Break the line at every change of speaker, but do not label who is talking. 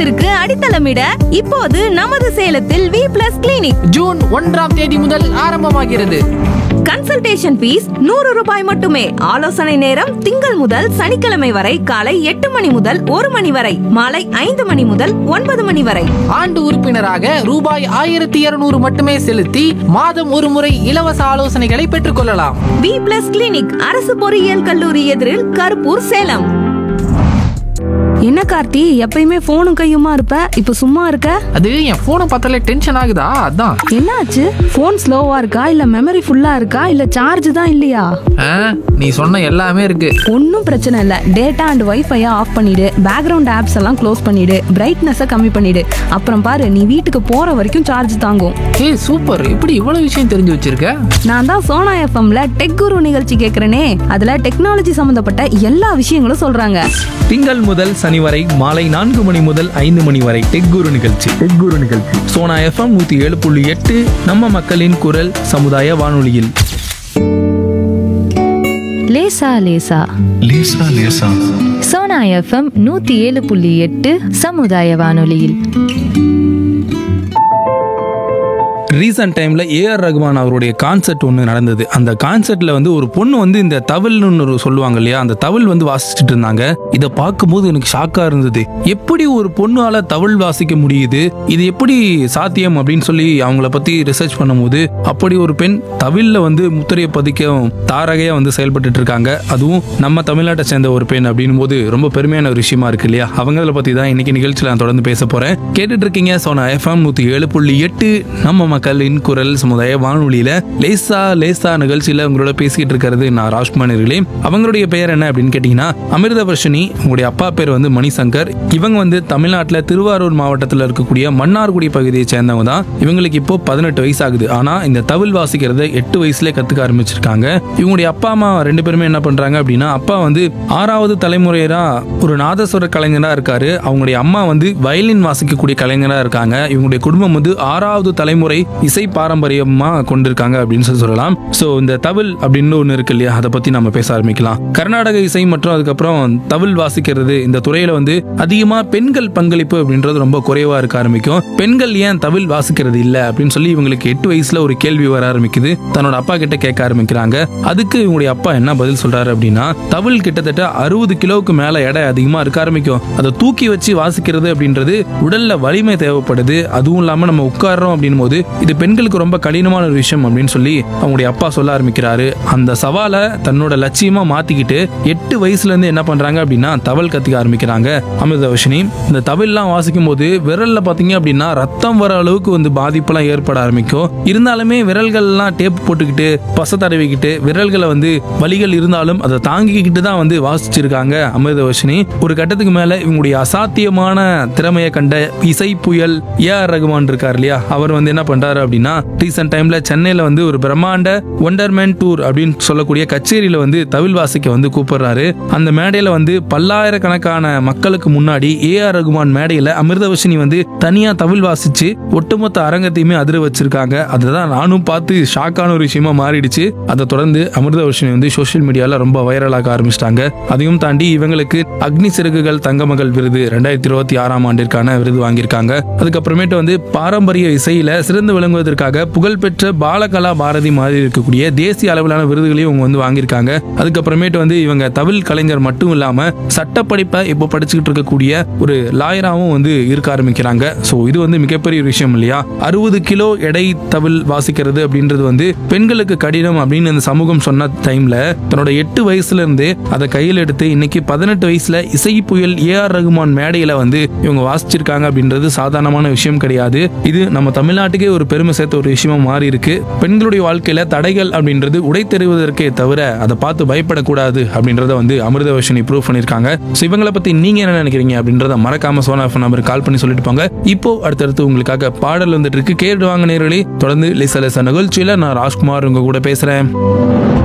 எதிர்காலத்திற்கு அடித்தளமிட இப்போது நமது சேலத்தில் வி பிளஸ் கிளினிக்
ஜூன் ஒன்றாம் தேதி முதல் ஆரம்பமாகிறது
கன்சல்டேஷன் ஃபீஸ் நூறு ரூபாய் மட்டுமே ஆலோசனை நேரம் திங்கள் முதல் சனிக்கிழமை வரை காலை எட்டு மணி முதல் ஒரு மணி வரை மாலை ஐந்து மணி முதல் ஒன்பது மணி வரை
ஆண்டு உறுப்பினராக ரூபாய் ஆயிரத்தி இருநூறு மட்டுமே செலுத்தி மாதம் ஒரு முறை இலவச ஆலோசனைகளை பெற்றுக்கொள்ளலாம்
வி பிளஸ் கிளினிக் அரசு பொறியியல் கல்லூரி எதிரில் கருப்பூர் சேலம் என்ன கார்த்தி எப்பயுமே போனும் கையுமா இருப்ப இப்ப சும்மா இருக்க
அது என் போனை பார்த்தாலே டென்ஷன் ஆகுதா அதான்
என்னாச்சு போன் ஸ்லோவா இருக்கா இல்ல மெமரி ஃபுல்லா இருக்கா இல்ல சார்ஜ் தான் இல்லையா
ஆ, நீ சொன்ன எல்லாமே இருக்கு
ஒன்றும் பிரச்சனை இல்லை டேட்டா அண்ட் வைஃபையை ஆஃப் பண்ணிடு பேக்ரவுண்ட் ஆப்ஸ் எல்லாம் க்ளோஸ் பண்ணிடு பிரைட்னஸை கம்மி பண்ணிடு அப்புறம் பாரு நீ வீட்டுக்கு போற வரைக்கும் சார்ஜ் தாங்கும்
ஏய் சூப்பர் இப்படி இவ்வளவு விஷயம் தெரிஞ்சு வச்சிருக்க
நான் தான் சோனா எஃப்எம்ல டெக் குரு நிகழ்ச்சி கேட்குறேனே அதுல டெக்னாலஜி சம்மந்தப்பட்ட எல்லா விஷயங்களும் சொல்றாங்க
திங்கள் முதல் சனி வரை மாலை நான்கு மணி முதல் ஐந்து மணி வரை டெக் குரு நிகழ்ச்சி டெக் குரு நிகழ்ச்சி சோனா எஃப்எம் நூத்தி ஏழு புள்ளி எட்டு நம்ம மக்களின் குரல் சமுதாய வானொலியில்
லேசா லேசா
லேசா லேசா
சோனா எஃப்எம் நூத்தி ஏழு புள்ளி எட்டு சமுதாய வானொலியில்
ரீசன்ட் டைம்ல ஏஆர் ரகுமான் அவருடைய கான்சர்ட் ஒன்று நடந்தது அந்த கான்சர்ட்ல வந்து ஒரு பொண்ணு வந்து இந்த தவில்னு ஒரு சொல்லுவாங்க இல்லையா அந்த தவில் வந்து வாசிச்சுட்டு இருந்தாங்க இதை பார்க்கும்போது எனக்கு ஷாக்கா இருந்தது எப்படி ஒரு பொண்ணால தவில் வாசிக்க முடியுது இது எப்படி சாத்தியம் அப்படின்னு சொல்லி அவங்கள பத்தி ரிசர்ச் பண்ணும்போது அப்படி ஒரு பெண் தவில்ல வந்து முத்திரையை பதிக்க தாரகையா வந்து செயல்பட்டு இருக்காங்க அதுவும் நம்ம தமிழ்நாட்டை சேர்ந்த ஒரு பெண் அப்படின்னும் போது ரொம்ப பெருமையான ஒரு விஷயமா இருக்கு இல்லையா அவங்கள பத்தி தான் இன்னைக்கு நிகழ்ச்சியில் நான் தொடர்ந்து பேச போறேன் கேட்டுட்டு இருக்கீங்க சோனா எஃப்எம் நூத்தி ஏழு புள்ளி எட்டு நம்ம மக்களின் குரல் சமுதாய வானொலியில லேசா லேசா நிகழ்ச்சியில உங்களோட பேசிக்கிட்டு இருக்கிறது நான் ராஜ்குமார் அவர்களே அவங்களுடைய பெயர் என்ன அப்படின்னு கேட்டீங்கன்னா அமிர்தவர்ஷினி உங்களுடைய அப்பா பேர் வந்து மணிசங்கர் இவங்க வந்து தமிழ்நாட்டில் திருவாரூர் மாவட்டத்தில் இருக்கக்கூடிய மன்னார்குடி பகுதியை சேர்ந்தவங்க தான் இவங்களுக்கு இப்போ பதினெட்டு வயசு ஆகுது ஆனா இந்த தவில் வாசிக்கிறத எட்டு வயசுல கத்துக்க ஆரம்பிச்சிருக்காங்க இவங்களுடைய அப்பா அம்மா ரெண்டு பேருமே என்ன பண்றாங்க அப்படின்னா அப்பா வந்து ஆறாவது தலைமுறையரா ஒரு நாதஸ்வர கலைஞரா இருக்காரு அவங்களுடைய அம்மா வந்து வயலின் வாசிக்கக்கூடிய கலைஞரா இருக்காங்க இவங்களுடைய குடும்பம் வந்து ஆறாவது தலைமுறை இசை பாரம்பரியமா கொண்டிருக்காங்க அப்படின்னு சொல்லி சொல்லலாம் சோ இந்த தவில் அப்படின்னு ஒன்று இருக்கு இல்லையா அதை பத்தி நம்ம பேச ஆரம்பிக்கலாம் கர்நாடக இசை மற்றும் அதுக்கப்புறம் தவில் வாசிக்கிறது இந்த துறையில வந்து அதிகமா பெண்கள் பங்களிப்பு அப்படின்றது ரொம்ப குறைவா இருக்க ஆரம்பிக்கும் பெண்கள் ஏன் தவில் வாசிக்கிறது இல்ல அப்படின்னு சொல்லி இவங்களுக்கு எட்டு வயசுல ஒரு கேள்வி வர ஆரம்பிக்குது தன்னோட அப்பா கிட்ட கேட்க ஆரம்பிக்கிறாங்க அதுக்கு இவங்களுடைய அப்பா என்ன பதில் சொல்றாரு அப்படின்னா தவில் கிட்டத்தட்ட அறுபது கிலோவுக்கு மேல எடை அதிகமா இருக்க ஆரம்பிக்கும் அதை தூக்கி வச்சு வாசிக்கிறது அப்படின்றது உடல்ல வலிமை தேவைப்படுது அதுவும் இல்லாம நம்ம உட்கார்றோம் அப்படின்னும் போது இது பெண்களுக்கு ரொம்ப கடினமான ஒரு விஷயம் அப்படின்னு சொல்லி அவங்களுடைய அப்பா சொல்ல ஆரம்பிக்கிறாரு அந்த சவாலை தன்னோட லட்சியமா மாத்திக்கிட்டு எட்டு வயசுல இருந்து என்ன பண்றாங்க அப்படின்னா தவல் கத்துக்க ஆரம்பிக்கிறாங்க அமிர்தவர்ஷினி இந்த தவில்லாம் வாசிக்கும் போது விரல்ல பாத்தீங்க அப்படின்னா ரத்தம் வர அளவுக்கு வந்து பாதிப்பெல்லாம் ஏற்பட ஆரம்பிக்கும் இருந்தாலுமே விரல்கள்லாம் டேப் போட்டுக்கிட்டு பச தடவிக்கிட்டு விரல்களை வந்து வலிகள் இருந்தாலும் அதை தாங்கிக்கிட்டு தான் வந்து வாசிச்சிருக்காங்க அமிர்தவர்ஷினி ஒரு கட்டத்துக்கு மேல இவங்களுடைய அசாத்தியமான திறமையை கண்ட இசை புயல் ஏ ஆர் ரகுமான் இருக்கார் இல்லையா அவர் வந்து என்ன பண்றாரு அப்படின்னா ரீசெண்ட் டைம்ல சென்னையில வந்து ஒரு பிரம்மாண்ட ஒண்டர்மேன் டூர் அப்படின்னு சொல்லக்கூடிய கச்சேரியில வந்து தவில் வாசிக்க வந்து கூப்பிடுறாரு அந்த மேடையில வந்து பல்லாயிரக்கணக்கான மக்களுக்கு முன்னாடி ஏ ஆர் ரகுமான் மேடையில அமிர்தவர்ஷினி வந்து தனியா தவில் வாசிச்சு ஒட்டுமொத்த அரங்கத்தையுமே அதிர வச்சிருக்காங்க அதுதான் நானும் பார்த்து ஷாக்கான ஒரு விஷயமா மாறிடுச்சு அதை தொடர்ந்து அமிர்தவர்ஷினி வந்து சோஷியல் மீடியால ரொம்ப வைரலாக ஆரம்பிச்சிட்டாங்க அதையும் தாண்டி இவங்களுக்கு அக்னி சிறகுகள் தங்கமகள் விருது ரெண்டாயிரத்தி இருபத்தி ஆறாம் ஆண்டிற்கான விருது வாங்கியிருக்காங்க அதுக்கப்புறமேட்டு வந்து பாரம்பரிய இசையில சிறந்து விளங்குவதற்காக புகழ்பெற்ற பாலகலா பாரதி மாதிரி இருக்கக்கூடிய தேசிய அளவிலான விருதுகளையும் இவங்க வந்து வாங்கியிருக்காங்க அதுக்கப்புறமேட்டு வந்து இவங்க தவில் கலைஞர் மட்டும் இல்லாம சட்டப்படிப்பை இப்போ படிச்சுக்கிட்டு இருக்கக்கூடிய ஒரு லாயராகவும் வந்து இருக்க ஆரம்பிக்கிறாங்க ஸோ இது வந்து மிகப்பெரிய ஒரு விஷயம் இல்லையா அறுபது கிலோ எடை தவில் வாசிக்கிறது அப்படின்றது வந்து பெண்களுக்கு கடினம் அப்படின்னு இந்த சமூகம் சொன்ன டைம்ல தன்னோட எட்டு வயசுல இருந்து அதை கையில் எடுத்து இன்னைக்கு பதினெட்டு வயசுல இசை புயல் ஏ ஆர் ரகுமான் மேடையில வந்து இவங்க வாசிச்சிருக்காங்க அப்படின்றது சாதாரணமான விஷயம் கிடையாது இது நம்ம தமிழ்நாட்டுக்கே ஒரு பெருமை சேர்த்த ஒரு விஷயமா மாறி இருக்கு பெண்களுடைய வாழ்க்கையில தடைகள் அப்படின்றது உடை தெரிவதற்கே தவிர அதை பார்த்து பயப்படக்கூடாது அப்படின்றத வந்து அமிர்தவர்ஷினி ப்ரூவ் பண்ணிருக்காங்க ஸோ இவங்களை பத்தி நீங்க என்ன நினைக்கிறீங்க அப்படின்றத மறக்காம சோனா எஃப் நம்பர் கால் பண்ணி சொல்லிட்டு போங்க இப்போ அடுத்தடுத்து உங்களுக்காக பாடல் வந்துட்டு இருக்கு கேட்டு வாங்க நேரடி தொடர்ந்து லேசா லேசா நிகழ்ச்சியில நான் ராஜ்குமார் உங்க கூட பேசுறேன்